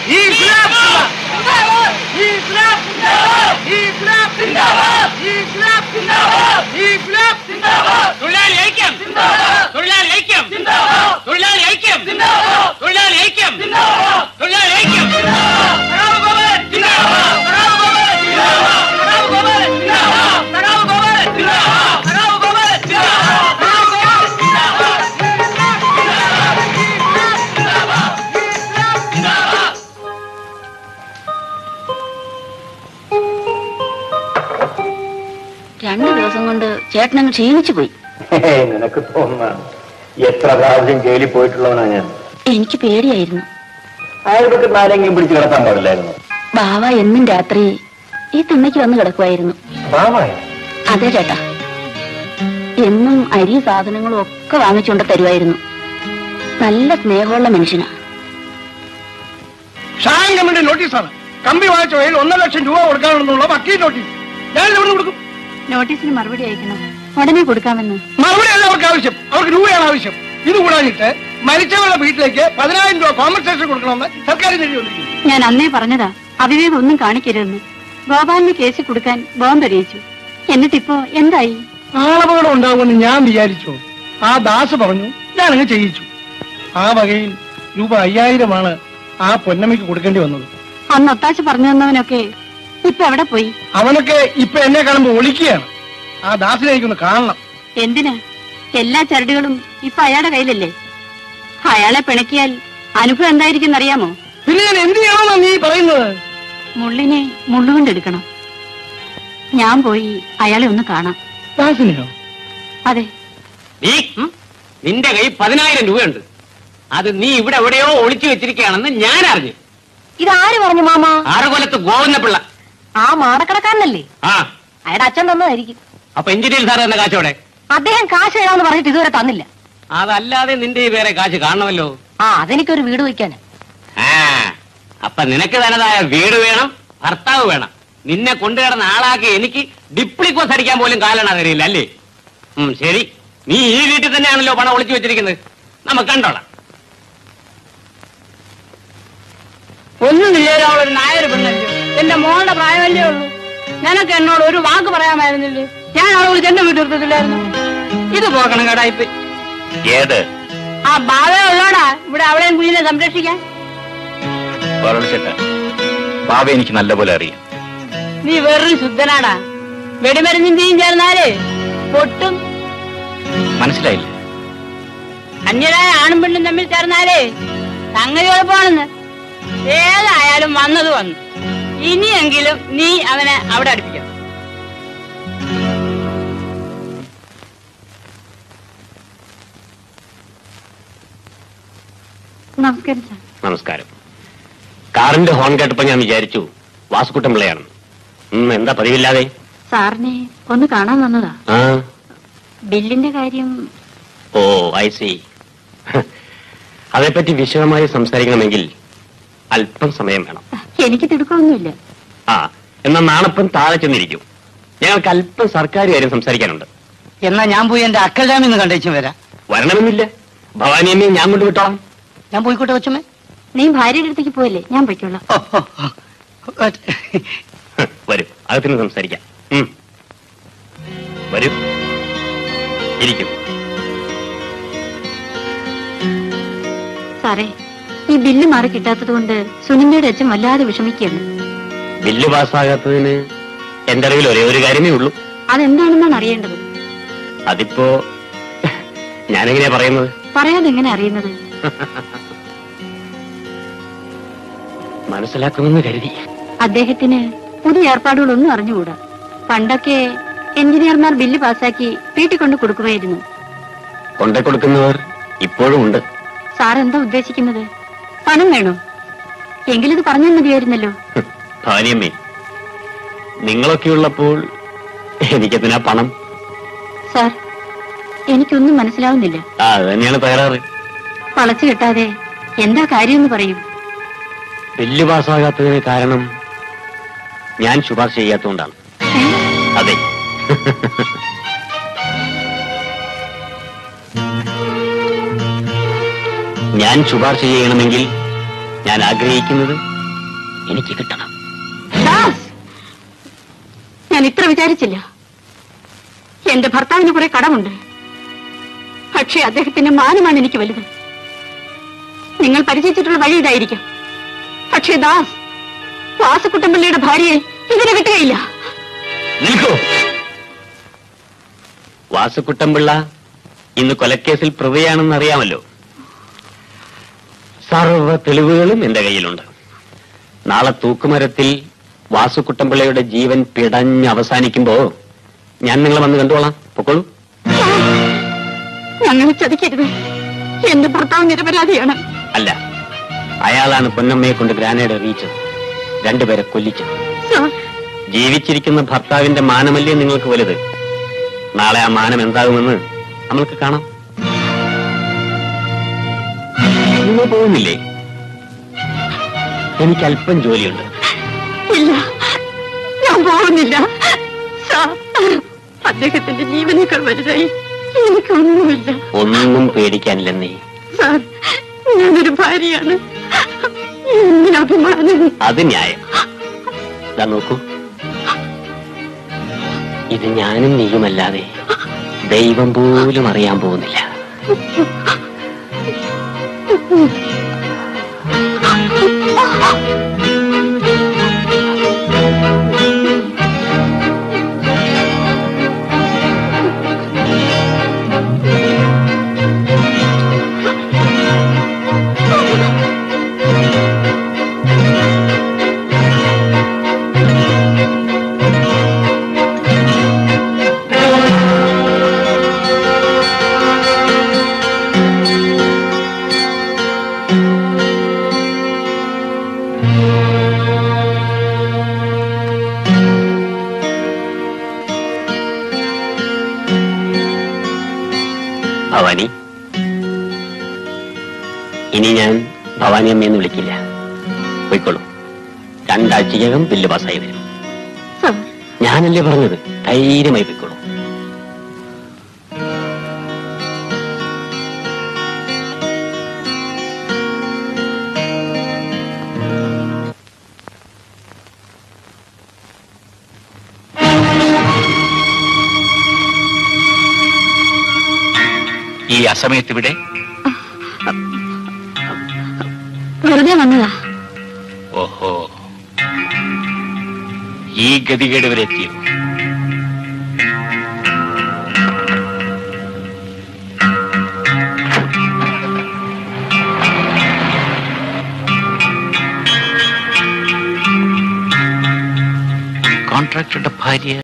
തൊഴിലാളി ഐക്യം തൊഴിലാളി ഐക്യം തൊഴിലാളി ഐക്യം തൊഴിലാളി ഐക്യം തൊഴിലാളി ഐക്യം രണ്ടു ദിവസം കൊണ്ട് ചേട്ടനങ്ങ് ക്ഷീണിച്ചു പോയി നിനക്ക് തോന്നുന്ന എത്ര പ്രാവശ്യം ജയിലിൽ പോയിട്ടുള്ളവനാ ഞാൻ എനിക്ക് പേടിയായിരുന്നു അയാൾക്ക് നാലെങ്കിലും പിടിച്ച് കിടത്താൻ പാടില്ലായിരുന്നു ബാവ എന്നും രാത്രി ഈ തിണ്ണയ്ക്ക് വന്ന് കിടക്കുമായിരുന്നു മാമായ അതെ ചേട്ടാ എന്നും അരി സാധനങ്ങളും ഒക്കെ വാങ്ങിച്ചുകൊണ്ട് തരുമായിരുന്നു നല്ല സ്നേഹമുള്ള മനുഷ്യനാ ഷാൻ കമ്മിന്റെ നോട്ടീസാണ് കമ്പി വാങ്ങിച്ച വഴിയിൽ ഒന്നര ലക്ഷം രൂപ കൊടുക്കാനുണ്ടെന്നുള്ള വക്കീൽ നോട്ടീസ് ഞാൻ എവിടെ കൊടുക്കും നോട്ടീസിന് മറുപടി അയക്കണം ഉടനെ കൊടുക്കാമെന്ന് മറുപടിയല്ല അവർക്ക് ആവശ്യം അവർക്ക് രൂപയാണ് ആവശ്യം ഇത് കൂടാഞ്ഞിട്ട് മരിച്ചവരുടെ വീട്ടിലേക്ക് പതിനായിരം രൂപ കോമ്പൻസേഷൻ കൊടുക്കണമെന്ന് സർക്കാർ എഴുതി വന്നിരിക്കുന്നു ഞാൻ അന്നേ പറഞ്ഞതാ അവിവേകം ഒന്നും കാണിക്കരുതെന്ന് ഗോപാലിന് കേസ് കൊടുക്കാൻ ബോംബ് എറിയിച്ചു എന്നിട്ടിപ്പോ എന്തായി ആളപകടം ഉണ്ടാകുമെന്ന് ഞാൻ വിചാരിച്ചു ആ ദാസ് പറഞ്ഞു ഞാനങ്ങ് ചെയ്യിച്ചു ആ വകയിൽ രൂപ അയ്യായിരമാണ് ആ പൊന്നമ്മയ്ക്ക് കൊടുക്കേണ്ടി വന്നത് അന്ന് ഒത്താശ പറഞ്ഞു തന്നവനൊക്കെ ഇപ്പൊ എവിടെ പോയി അവനൊക്കെ ഇപ്പൊ എന്നെ കാണുമ്പോ ഒളിക്കുകയാണ് ആ ദാസിനെ എനിക്കൊന്ന് കാണണം എന്തിന് എല്ലാ ചരടുകളും ഇപ്പൊ അയാളുടെ കയ്യിലല്ലേ അയാളെ പിണക്കിയാൽ അനുഭവം എന്തായിരിക്കും അറിയാമോ പിന്നെ ഞാൻ എന്ത് ചെയ്യണമെന്നാ നീ പറയുന്നത് മുള്ളിനെ മുള്ളുകൊണ്ടെടുക്കണം ഞാൻ പോയി അയാളെ ഒന്ന് കാണാം ദാസിനെയോ അതെ നീ നിന്റെ കൈ പതിനായിരം രൂപയുണ്ട് അത് നീ ഇവിടെ എവിടെയോ ഒളിച്ചു വെച്ചിരിക്കുകയാണെന്ന് ഞാൻ അറിഞ്ഞു ഇതാര് പറഞ്ഞു മാമ ആറുകൊലത്ത് ഗോവിന്ദപിള്ള ആ മാടക്കടക്കാരനല്ലേ ആ അയാളുടെ അച്ഛൻ തന്നതായിരിക്കും അപ്പൊ എഞ്ചിനീയർ സാർ എന്ന കാശോടെ അദ്ദേഹം കാശ് തരാമെന്ന് പറഞ്ഞിട്ട് ഇതുവരെ തന്നില്ല അതല്ലാതെ നിന്റെ ഈ വേറെ കാശ് കാണണമല്ലോ ആ അതെനിക്കൊരു വീട് വയ്ക്കാന് ആ അപ്പൊ നിനക്ക് തനതായ വീട് വേണം ഭർത്താവ് വേണം നിന്നെ കൊണ്ടുകിടന്ന ആളാക്കി എനിക്ക് ഡിപ്ലിക്കോസ് അടിക്കാൻ പോലും കാലണ അറിയില്ല അല്ലേ ഉം ശരി നീ ഈ വീട്ടിൽ തന്നെയാണല്ലോ പണം ഒളിച്ചു വെച്ചിരിക്കുന്നത് നമുക്ക് കണ്ടോളാം ഒന്നും ചെയ്യാനുള്ള ഒരു നായർ പെണ്ണല്ലോ എന്റെ മോളുടെ പ്രായമല്ലേ ഉള്ളൂ നിനക്ക് എന്നോട് ഒരു വാക്ക് പറയാമായിരുന്നില്ലേ ഞാൻ അവളെ വിളിച്ച് എന്റെ വീട്ടിൽ നിർത്തത്തില്ലായിരുന്നു ഇത് പോക്കണം കേടാ ഇപ്പൊ ഏത് ആ ബാവേ ഉള്ളോടാ ഇവിടെ അവളെയും കുഞ്ഞിനെ സംരക്ഷിക്കാൻ ചേട്ടാ ബാബ എനിക്ക് നല്ലപോലെ അറിയാം നീ വെറും ശുദ്ധനാടാ വെടിമരുന്നിന്റെയും ചേർന്നാലേ പൊട്ടും മനസ്സിലായില്ല അന്യരായ ആണും പെണ്ണും തമ്മിൽ ചേർന്നാലേ സംഗതി കുഴപ്പമാണെന്ന് ഏതായാലും വന്നത് വന്നു ഇനിയെങ്കിലും നീ അവനെ അവിടെ അടുപ്പിക്കണം നമസ്കാരം സാർ നമസ്കാരം കാറിന്റെ ഹോൺ കേട്ടപ്പോ ഞാൻ വിചാരിച്ചു വാസുക്കുട്ടൻ പിള്ളയാണ് ഉം, എന്താ പതിവില്ലാതെ സാറിനെ ഒന്ന് കാണാൻ വന്നതാ ആ ബില്ലിന്റെ കാര്യം ഓ ഐ സി അതേപ്പറ്റി വിശദമായി സംസാരിക്കണമെങ്കിൽ അല്പം സമയം വേണം എനിക്ക് തിടുക്കമൊന്നുമില്ല ആ എന്നാ നാണപ്പം താഴെ ചെന്നിരിക്കും ഞങ്ങൾക്ക് അല്പം സർക്കാർ കാര്യം സംസാരിക്കാനുണ്ട് എന്നാ ഞാൻ പോയി എന്റെ അക്കൽജാമി ഒന്ന് കണ്ടേച്ചു വരാം വരണമെന്നില്ല ഭവാനി അമ്മയെ ഞാൻ കൊണ്ടുവിട്ടോളാം ഞാൻ പോയിക്കോട്ടെ കൊച്ചമ്മേ നീ ഭാര്യയുടെ അടുത്തേക്ക് പോയല്ലേ ഞാൻ പൊയ്ക്കോളാം ഓ, ഓ, ഓ. ഹ്, വരൂ അകത്തിന് സംസാരിക്കാം ഉം. വരൂ ഇരിക്കും സാറേ ഈ ബില്ല് മാറി കിട്ടാത്തത് കൊണ്ട് സുനിന്ദയുടെ അച്ഛൻ വല്ലാതെ വിഷമിക്കുകയാണ് ബില്ല് പാസ്സാകാത്തതിന് എന്റെ അറിവിൽ ഒരേ ഒരു കാര്യമേ ഉള്ളൂ അതെന്താണെന്നാണ് അറിയേണ്ടത് അതിപ്പോ ഞാനെങ്ങനെയാ പറയുന്നത് പറയാതെ എങ്ങനെ അറിയുന്നത് മനസ്സിലാക്കുമെന്ന് കരുതി അദ്ദേഹത്തിന് പുതിയ ഏർപ്പാടുകളൊന്നും അറിഞ്ഞുകൂടാ പണ്ടൊക്കെ എഞ്ചിനീയർമാർ ബില്ല് പാസാക്കി വീട്ടിൽ കൊണ്ട് കൊടുക്കുമായിരുന്നു കൊണ്ടേ കൊടുക്കുന്നവർ ഇപ്പോഴും ഉണ്ട് സാർ എന്താ ഉദ്ദേശിക്കുന്നത് പണം വേണോ എങ്കിലിത് പറഞ്ഞാൽ മതിയായിരുന്നല്ലോ ഹ്, ഭാര്യമ്മേ നിങ്ങളൊക്കെ ഉള്ളപ്പോൾ എനിക്കെന്തിനാ പണം സാർ എനിക്കൊന്നും മനസ്സിലാവുന്നില്ല ആ അത് തന്നെയാണ് തകരാറ് വളച്ചു കെട്ടാതെ എന്താ കാര്യമെന്ന് പറയും ബില്ല് പാസ്സാകാത്തതിന് കാരണം ഞാൻ ശുപാർശ ചെയ്യാത്തതുകൊണ്ടാണ് അതെ ഞാൻ ശുപാർശ ചെയ്യണമെങ്കിൽ ഞാൻ ആഗ്രഹിക്കുന്നത് എനിക്ക് കിട്ടണം ദാസ് ഞാൻ ഇത്ര വിചാരിച്ചില്ല എന്റെ ഭർത്താവിന് കുറെ കടമുണ്ട് പക്ഷേ അദ്ദേഹത്തിന്റെ മാനമാണ് എനിക്ക് വലുത് നിങ്ങൾ പരിചയിച്ചിട്ടുള്ള വഴി ഇതായിരിക്കും പക്ഷേ ദാസ് വാസുക്കുട്ടമ്പിള്ളിയുടെ ഭാര്യയെ ഇതിന് കിട്ടുകയില്ല നിൽക്കൂ വാസുക്കുട്ടമ്പിള്ള ഇന്ന് കൊലക്കേസിൽ പ്രതിയാണെന്ന് അറിയാമല്ലോ സർവ തെളിവുകളും എന്റെ കയ്യിലുണ്ട് നാളെ തൂക്കുമരത്തിൽ വാസുക്കുട്ടമ്പിള്ളയുടെ ജീവൻ പിടഞ്ഞ് അവസാനിക്കുമ്പോ ഞാൻ നിങ്ങളെ വന്ന് കണ്ടോളാം പൊക്കോളൂ ഞങ്ങളെ ചതിക്കരുത് എന്റെ ഭർത്താവ് നിരപരാധിയാണ് അല്ല അയാളാണ് പൊന്നമ്മയെ കൊണ്ട് ഗ്രാനേഡ് എറിയിച്ചത് രണ്ടുപേരെ കൊല്ലിച്ചത് സാർ ജീവിച്ചിരിക്കുന്ന ഭർത്താവിന്റെ മാനമല്ലേ നിങ്ങൾക്ക് വലുത് നാളെ ആ മാനം എന്താകുമെന്ന് നമ്മൾക്ക് കാണാം നിങ്ങൾ പോകുന്നില്ലേ എനിക്ക് അല്പം ജോലിയുണ്ട് ഇല്ല ഞാൻ പോകുന്നില്ല സാർ അദ്ദേഹത്തിന്റെ ജീവനേക്കാൾ വലുതായി എനിക്കൊന്നുമില്ല ഒന്നും പേടിക്കാനില്ലെന്നേ സാർ ഞാനൊരു ഭാര്യയാണ് എന്തിന് അഭിമാനം അത് ന്യായം ഇതാ നോക്കൂ ഇത് ഞാനും നീയുമല്ലാതെ ദൈവം പോലും അറിയാൻ പോകുന്നില്ല ഭവാനി ഇനി ഞാൻ ഭവാനി അമ്മയെന്ന് വിളിക്കില്ല പോയിക്കോളൂ രണ്ടാഴ്ചക്കകം ബില്ല് പാസ്സായി വരും സാർ ഞാനല്ലേ പറഞ്ഞത് ധൈര്യമായി പോയിക്കോളൂ ഈ അസമയത്ത് ഇവിടെ വെറുതെ വന്നതാ ഓഹോ ഈ ഗതികേട് വരെ എത്തിയോ കോൺട്രാക്ടറുടെ ഭാര്യ